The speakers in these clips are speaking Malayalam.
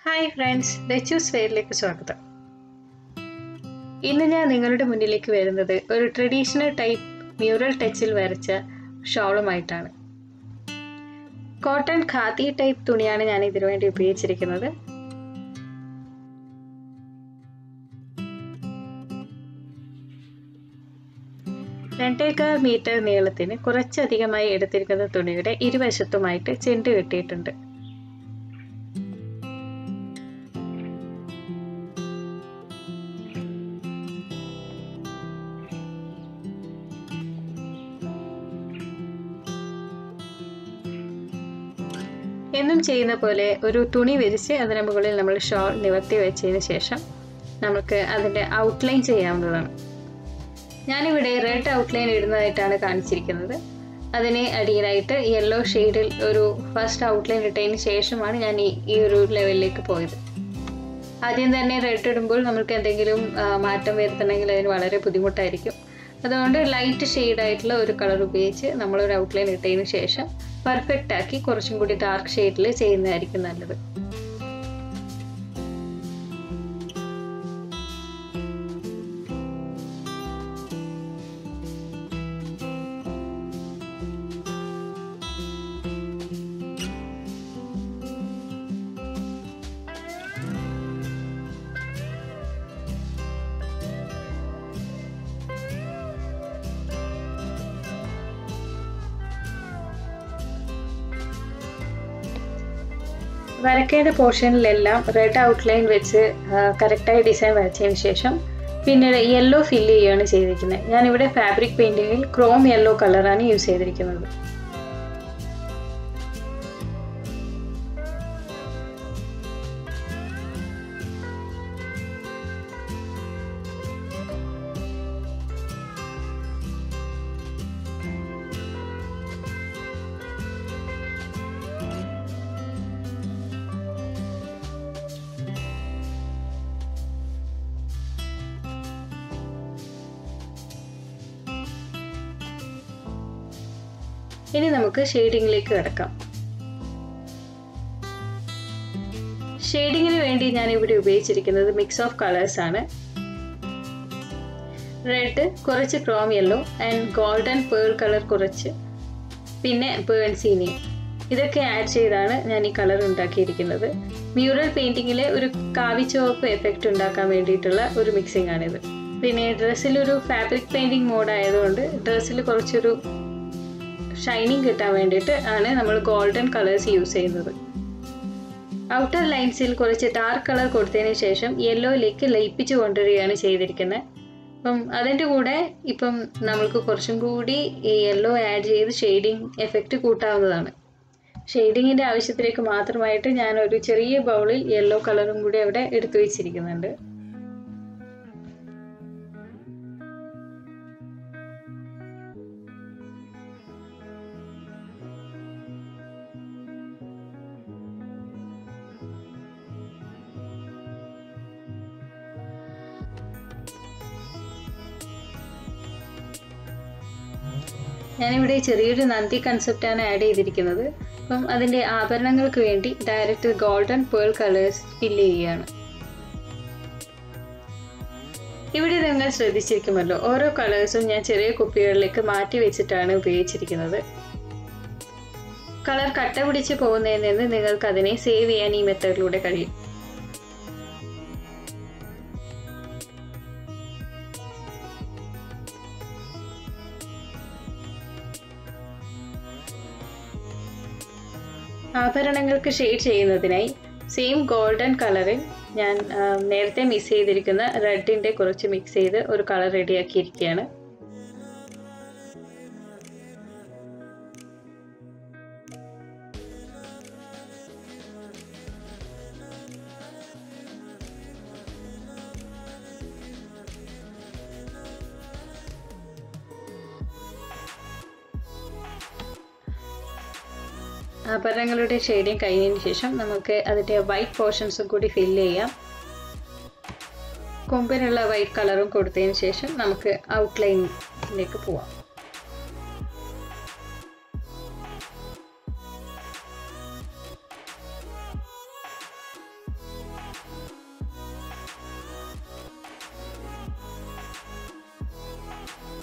ഹായ് ഫ്രണ്ട്സ് ലച്ചൂസ് ഫെയറിലേക്ക് സ്വാഗതം ഇന്ന് ഞാൻ നിങ്ങളുടെ മുന്നിലേക്ക് വരുന്നത് ഒരു ട്രഡീഷണൽ ടൈപ്പ് മ്യൂറൽ ടച്ചിൽ വരച്ച ഷോളുമായിട്ടാണ് കോട്ടൺ ഖാത്തി ടൈപ്പ് തുണിയാണ് ഞാൻ ഇതിനു വേണ്ടി ഉപയോഗിച്ചിരിക്കുന്നത് രണ്ടേകാൽ മീറ്റർ നീളത്തിന് കുറച്ചധികമായി എടുത്തിരിക്കുന്ന തുണിയുടെ ഇരുവശത്തുമായിട്ട് ചെണ്ട് കെട്ടിയിട്ടുണ്ട് എന്നും ചെയ്യുന്ന പോലെ ഒരു തുണി വിരിച്ച് അതിന് മുകളിൽ നമ്മൾ ഷോൾ നിവർത്തി വെച്ചതിന് ശേഷം നമുക്ക് അതിൻ്റെ ഔട്ട്ലൈൻ ചെയ്യാവുന്നതാണ് ഞാനിവിടെ റെഡ് ഔട്ട്ലൈൻ ഇടുന്നതായിട്ടാണ് കാണിച്ചിരിക്കുന്നത് അതിന് അടിയിലായിട്ട് യെല്ലോ ഷെയ്ഡിൽ ഒരു ഫസ്റ്റ് ഔട്ട്ലൈൻ ഇട്ടതിന് ശേഷമാണ് ഞാൻ ഈ ഈ ഒരു ലെവലിലേക്ക് പോയത് ആദ്യം തന്നെ റെഡ് ഇടുമ്പോൾ നമുക്ക് എന്തെങ്കിലും മാറ്റം വരുത്തണമെങ്കിൽ അതിന് വളരെ ബുദ്ധിമുട്ടായിരിക്കും അതുകൊണ്ട് ലൈറ്റ് ഷെയ്ഡായിട്ടുള്ള ഒരു കളർ ഉപയോഗിച്ച് നമ്മളൊരു ഔട്ട്ലൈൻ ഇട്ടതിന് ശേഷം പെർഫെക്റ്റ് ആക്കി കുറച്ചും കൂടി ഡാർക്ക് ഷെയ്ഡിൽ ചെയ്യുന്നതായിരിക്കും നല്ലത് വരക്കേണ്ട പോർഷനിലെല്ലാം റെഡ് ഔട്ട്ലൈൻ വെച്ച് കറക്റ്റായി ഡിസൈൻ വരച്ചതിന് ശേഷം പിന്നീട് യെല്ലോ ഫില്ല് ചെയ്യുകയാണ് ചെയ്തിരിക്കുന്നത് ഞാനിവിടെ ഫാബ്രിക് പെയിൻറ്റിങ്ങിൽ ക്രോം യെല്ലോ കളറാണ് യൂസ് ചെയ്തിരിക്കുന്നത് ഇനി നമുക്ക് ഷെയ്ഡിങ്ങിലേക്ക് കിടക്കാം ഷെയ്ഡിങ്ങിന് വേണ്ടി ഞാൻ ഇവിടെ ഉപയോഗിച്ചിരിക്കുന്നത് മിക്സ് ഓഫ് കളേഴ്സ് ആണ് റെഡ് കുറച്ച് chrome yellow and golden pearl colour കുറച്ച് പിന്നെ പേൺസീനി ഇതൊക്കെ ആഡ് ചെയ്താണ് ഞാൻ ഈ കളർ ഉണ്ടാക്കിയിരിക്കുന്നത് മ്യൂറൽ പെയിൻറ്റിങ്ങിലെ ഒരു കാവിച്ചുവപ്പ് എഫക്റ്റ് ഉണ്ടാക്കാൻ വേണ്ടിയിട്ടുള്ള ഒരു മിക്സിംഗ് ആണിത് പിന്നെ ഡ്രസ്സിലൊരു ഫാബ്രിക് പെയിൻറ്റിങ് മോഡ് ആയതുകൊണ്ട് ഡ്രസ്സിൽ കുറച്ചൊരു ഷൈനിങ് കിട്ടാൻ വേണ്ടിയിട്ട് ആണ് നമ്മൾ ഗോൾഡൻ കളേഴ്സ് യൂസ് ചെയ്യുന്നത് ഔട്ടർ ലൈൻസിൽ കുറച്ച് ഡാർക്ക് കളർ കൊടുത്തതിന് ശേഷം യെല്ലോയിലേക്ക് ലയിപ്പിച്ച് കൊണ്ടുവരികയാണ് ചെയ്തിരിക്കുന്നത് അപ്പം അതിൻ്റെ കൂടെ ഇപ്പം നമ്മൾക്ക് കുറച്ചും കൂടി ഈ യെല്ലോ ആഡ് ചെയ്ത് ഷെയ്ഡിങ് എഫക്റ്റ് കൂട്ടാവുന്നതാണ് ഷെയ്ഡിങ്ങിൻ്റെ ആവശ്യത്തിലേക്ക് മാത്രമായിട്ട് ഞാൻ ഒരു ചെറിയ ബൗളിൽ യെല്ലോ കളറും കൂടി അവിടെ എടുത്തു വെച്ചിരിക്കുന്നുണ്ട് ഞാനിവിടെ ചെറിയൊരു നന്ദി കൺസെപ്റ്റാണ് ആഡ് ചെയ്തിരിക്കുന്നത് അപ്പം അതിൻ്റെ ആഭരണങ്ങൾക്ക് വേണ്ടി direct golden pearl colours fill ചെയ്യുകയാണ് ഇവിടെ നിങ്ങൾ ശ്രദ്ധിച്ചിരിക്കുമല്ലോ ഓരോ കളേഴ്സും ഞാൻ ചെറിയ കുപ്പികളിലേക്ക് മാറ്റി വെച്ചിട്ടാണ് ഉപയോഗിച്ചിരിക്കുന്നത് കളർ കട്ട പിടിച്ച് പോകുന്നതിൽ നിന്ന് നിങ്ങൾക്ക് അതിനെ സേവ് ചെയ്യാൻ ഈ മെത്തേഡിലൂടെ കഴിയും ആഭരണങ്ങൾക്ക് ഷെയ്ഡ് ചെയ്യുന്നതിനായി സെയിം ഗോൾഡൻ കളറിൽ ഞാൻ നേരത്തെ മിക്സ് ചെയ്തിരിക്കുന്ന റെഡിൻ്റെ കുറച്ച് മിക്സ് ചെയ്ത് ഒരു കളർ റെഡിയാക്കിയിരിക്കുകയാണ് ആഭരണങ്ങളുടെ ഷെയ്ഡിങ് കഴിഞ്ഞതിന് ശേഷം നമുക്ക് അതിൻ്റെ വൈറ്റ് പോർഷൻസും കൂടി ഫില്ല് ചെയ്യാം കൊമ്പിനുള്ള വൈറ്റ് കളറും കൊടുത്തതിന് ശേഷം നമുക്ക് ഔട്ട്ലൈനിലേക്ക് പോവാം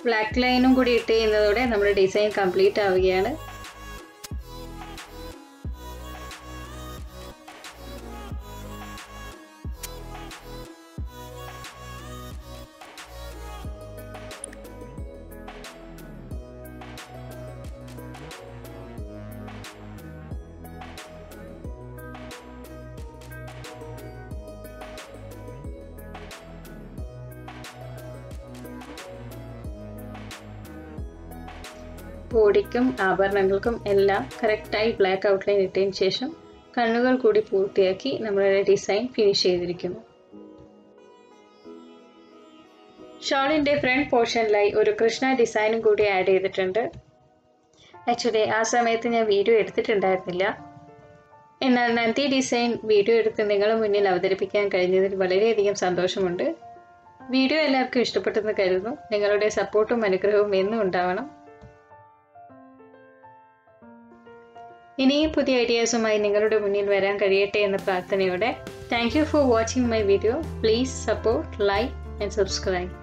ബ്ലാക്ക് ലൈനും കൂടി ഇട്ട് ചെയ്യുന്നതോടെ നമ്മുടെ ഡിസൈൻ കംപ്ലീറ്റ് ആവുകയാണ് ബോഡിക്കും ആഭരണങ്ങൾക്കും എല്ലാം കറക്റ്റായി ബ്ലാക്ക് ഔട്ട്ലൈൻ ഇട്ടതിന് ശേഷം കണ്ണുകൾ കൂടി പൂർത്തിയാക്കി നമ്മളുടെ ഡിസൈൻ ഫിനിഷ് ചെയ്തിരിക്കുന്നു ഷോളിൻ്റെ ഫ്രണ്ട് പോർഷനിലായി ഒരു കൃഷ്ണ ഡിസൈനും കൂടി ആഡ് ചെയ്തിട്ടുണ്ട് ആക്ച്വലി ആ സമയത്ത് ഞാൻ വീഡിയോ എടുത്തിട്ടുണ്ടായിരുന്നില്ല എന്നാൽ നന്ദി ഡിസൈൻ വീഡിയോ എടുത്ത് നിങ്ങളുടെ മുന്നിൽ അവതരിപ്പിക്കാൻ കഴിഞ്ഞതിൽ വളരെയധികം സന്തോഷമുണ്ട് വീഡിയോ എല്ലാവർക്കും ഇഷ്ടപ്പെട്ടെന്ന് കരുതുന്നു നിങ്ങളുടെ സപ്പോർട്ടും അനുഗ്രഹവും എന്നും ഉണ്ടാവണം ഇനിയും പുതിയ ഐഡിയാസുമായി നിങ്ങളുടെ മുന്നിൽ വരാൻ കഴിയട്ടെ എന്ന പ്രാർത്ഥനയോടെ thank you for watching my video please support like and subscribe